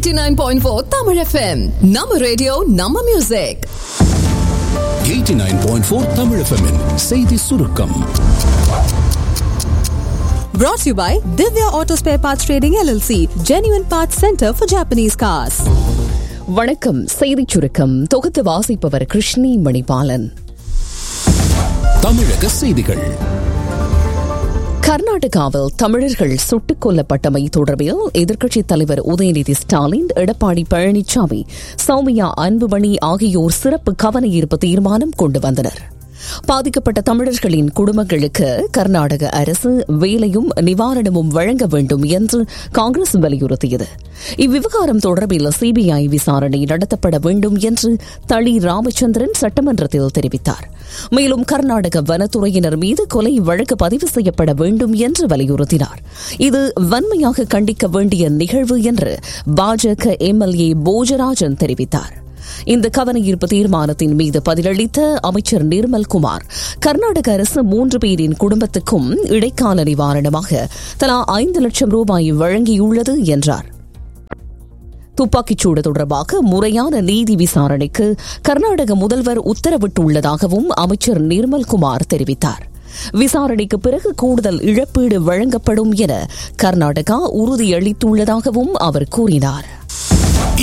89.4 Tamil FM. நம்ம radio நம்ம music 89.4 Tamil FM -இன் செய்தி சுருக்கம் Brought to you by Divya Auto Spare Parts Trading LLC, Genuine Parts Center for Japanese Cars. வணக்கம் செய்திச் சுருக்கம் தொகுத்து வாசிப்பவர் கிருஷ்ணி மணிபாலன் தமிழக செய்திகள் கர்நாடகாவில் தமிழர்கள் சுட்டுக் கொல்லப்பட்டமை தொடர்பில் எதிர்க்கட்சித் தலைவர் உதயநிதி ஸ்டாலின் எடப்பாடி பழனிசாமி சௌமியா அன்புமணி ஆகியோர் சிறப்பு கவன ஈர்ப்பு தீர்மானம் கொண்டு வந்தனர் பாதிக்கப்பட்ட தமிழர்களின் குடும்பங்களுக்கு கர்நாடக அரசு வேலையும் நிவாரணமும் வழங்க வேண்டும் என்று காங்கிரஸ் வலியுறுத்தியது இவ்விவகாரம் தொடர்பில் சிபிஐ விசாரணை நடத்தப்பட வேண்டும் என்று தளி ராமச்சந்திரன் சட்டமன்றத்தில் தெரிவித்தார் மேலும் கர்நாடக வனத்துறையினர் மீது கொலை வழக்கு பதிவு செய்யப்பட வேண்டும் என்று வலியுறுத்தினார் இது வன்மையாக கண்டிக்க வேண்டிய நிகழ்வு என்று பாஜக எம்எல்ஏ போஜராஜன் தெரிவித்தார் இந்த கவன ஈர்ப்பு தீர்மானத்தின் மீது பதிலளித்த அமைச்சர் நிர்மல் குமார் கர்நாடக அரசு மூன்று பேரின் குடும்பத்துக்கும் இடைக்கால நிவாரணமாக தலா ஐந்து லட்சம் ரூபாய் வழங்கியுள்ளது என்றார் துப்பாக்கிச்சூடு தொடர்பாக முறையான நீதி விசாரணைக்கு கர்நாடக முதல்வர் உத்தரவிட்டுள்ளதாகவும் அமைச்சர் நிர்மல்குமார் தெரிவித்தார் விசாரணைக்கு பிறகு கூடுதல் இழப்பீடு வழங்கப்படும் என கர்நாடகா உறுதியளித்துள்ளதாகவும் அவர் கூறினார்